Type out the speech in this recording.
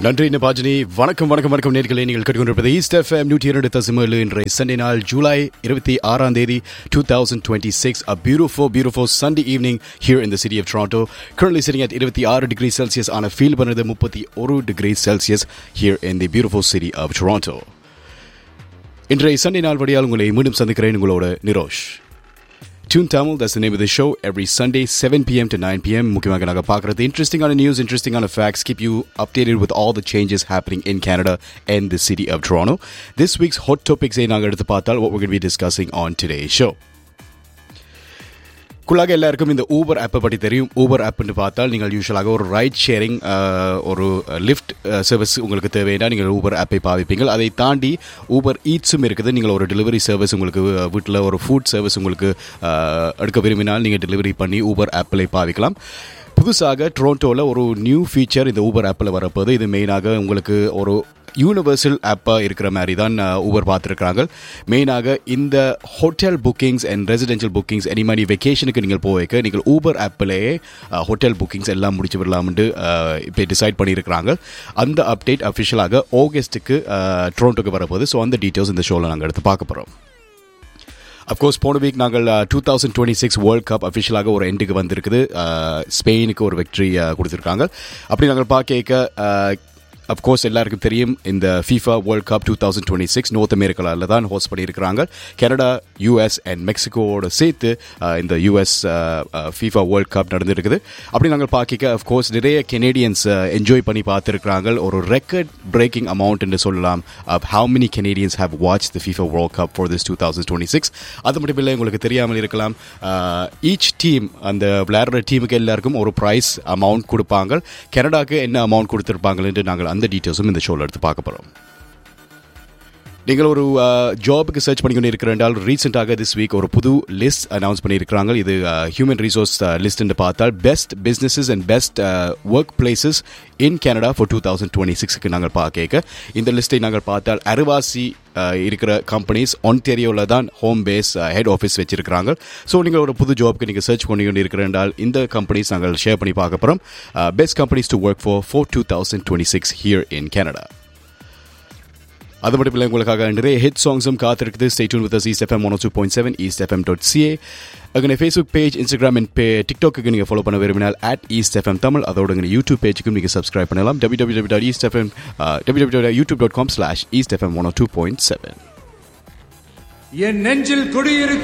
நன்றி நபாஜினி வணக்கம் வணக்கம் வணக்கம் நேர்களை நீங்கள் கேட்டுக்கொண்டிருப்பது ஈஸ்ட் எஃப்எம் நூற்றி இரண்டு தசமேழு இன்றைய சண்டே நாள் ஜூலை இருபத்தி ஆறாம் தேதி two thousand twenty six a beautiful beautiful Sunday evening here in the city of Toronto currently sitting at இருபத்தி ஆறு டிகிரி செல்சியஸ் ஆன ஃபீல் பண்ணுறது முப்பத்தி ஒரு degree Celsius here in the beautiful city of Toronto இன்றைய சண்டே நாள் வழியால் உங்களை மீண்டும் சந்திக்கிறேன் உங்களோட Nirosh Tune Tamil, that's the name of the show, every Sunday, 7 p.m. to 9 p.m. முக்கியமாக நாங்கள் பார்க்குறது interesting on news, interesting on facts, keep you updated with all the changes happening in Canada and the city of Toronto. This week's hot topics நாங்கள் எடுத்து பார்த்தால் what we're going to be discussing on today's show. குள்ளாக எல்லாருக்கும் இந்த Uber ஆப்பை பற்றி தெரியும் Uber ஆப்னு பார்த்தால் நீங்கள் யூஸ்வலாக ஒரு ரைட் ஷேரிங் ஒரு லிஃப்ட் சர்வீஸ் உங்களுக்கு தேவைன்னா நீங்கள் ஊபர் ஆப்பை பாவிப்பீங்க அதை தாண்டி ஊபர் ஈட்ஸும் இருக்குது நீங்கள் ஒரு டெலிவரி சர்வீஸ் உங்களுக்கு வீட்டில் ஒரு ஃபுட் சர்வீஸ் உங்களுக்கு அஹ், எடுக்க விரும்பினால் நீங்கள் டெலிவரி பண்ணி ஊபர் ஆப்பில் பாவிக்கலாம் புதுசாக டொரண்டோவில் ஒரு நியூ ஃபீச்சர் இந்த ஊபர் ஆப்பில் வரப்போகுது இது மெயினாக உங்களுக்கு ஒரு யூனிவர்சல் ஆப்பாக இருக்கிற மாதிரி தான் ஊபர் பார்த்துருக்குறாங்க மெயினாக இந்த hotel bookings and residential bookings any மாதிரி வெக்கேஷனுக்கு நீங்கள் போய்க்க நீங்கள் ஊபர் ஆப்பிலேயே ஹோட்டல் புக்கிங்ஸ் எல்லாம் முடிச்சு விடலாம்னு இப்போ டிசைட் பண்ணியிருக்கிறாங்க அந்த அப்டேட் அஃபிஷியலாக ஆகஸ்ட்டுக்கு டொரண்டோக்கு வரப்போகுது ஸோ அந்த டீட்டெயில்ஸ் இந்த ஷோவில் நாங்கள் எடுத்து பார்க்க போகிறோம் அஃப்கோர்ஸ் போன வீக் நாங்கள் two thousand twenty six world cup அஃபிஷியலாக ஒரு எண்டுக்கு வந்திருக்குது அஹ், ஸ்பெயினுக்கு ஒரு வெற்றி கொடுத்துருக்காங்க அப்படி நாங்கள் பார்க்க அஃப்கோர்ஸ் எல்லாருக்கும் தெரியும் இந்த FIFA world cup two thousand twenty six North அமெரிக்காவில் தான் ஹோஸ்ட் பண்ணியிருக்கிறாங்க கனடா யூஎஸ் அண்ட் மெக்சிகோவோட சேர்த்து அஹ், இந்த யூஎஸ் ஃபீஃபா வேர்ல்ட் கப் நடந்திருக்குது அப்படி நாங்கள் பார்க்க அஃப்கோர்ஸ் நிறைய கெனேடியன்ஸ் என்ஜாய் பண்ணி பார்த்துருக்குறாங்க ஒரு ரெக்கார்ட் பிரேக்கிங் அமௌண்ட் என்று சொல்லலாம் of how many Canadians have watched the FIFA World Cup for this 2026 அது மட்டும் இல்லை உங்களுக்கு தெரியாமல் இருக்கலாம் ஈச் டீம் அந்த விளையாடுற டீமுக்கு எல்லாருக்கும் ஒரு ப்ரைஸ் அமௌண்ட் கொடுப்பாங்க கனடாக்கு என்ன அமௌண்ட் கொடுத்துருப்பாங்க என்று நாங்கள் அந்த டீட்டெயில்ஸும் இந்த ஷோவில் எடுத்து பார்க்க போகிறோம் நீங்கள் ஒரு ஜாபுக்கு சர்ச் பண்ணி கொண்டு இருக்கிறால் ரீசெண்டாக திஸ் வீக் ஒரு புது லிஸ்ட் அனௌன்ஸ் பண்ணியிருக்கிறாங்க இது ஹியூமன் ரிசோர்ஸ் லிஸ்ட் என்று பார்த்தால் best businesses and best work places in Canada for two thousand twenty சிக்ஸ்க்கு நாங்கள் பார்க்க இந்த லிஸ்ட்டை நாங்கள் பார்த்தால் அருவாசி அஹ், இருக்கிற கம்பெனிஸ் ஒன்டேரியோவில் தான் ஹோம் பேஸ் ஹெட் ஆஃபீஸ் வச்சிருக்கிறாங்க ஸோ நீங்கள் ஒரு புது ஜாப்க்கு நீங்கள் சர்ச் பண்ணி கொண்டு இருக்கிறால் இந்த கம்பெனிஸ் நாங்கள் ஷேர் பண்ணி பார்க்க போகிறோம் best companies to work for for two thousand twenty six here in Canada அது மட்டும் இல்லை உங்களுக்காக நிறைய ஹிட் சாங்ஸும் காத்திருக்குது stay tuned with East FM one two point seven East FM dot CA அங்கே ஃபேஸ்புக் பேஜ் இன்ஸ்டாகிராம் அண்ட் பே டிக்டாக்கு நீங்கள் ஃபாலோ பண்ண விரும்பினால் அட் ஈஸ்ட் எஃப்எம் தமிழ் அதோட உங்கள் யூடியூப் பேஜுக்கும் நீங்கள் சப்ஸ்கிரைப் பண்ணலாம் W W W dot East FM W W YouTube dot com slash East FM one two point seven என் நெஞ்சில் குடியிருக்கு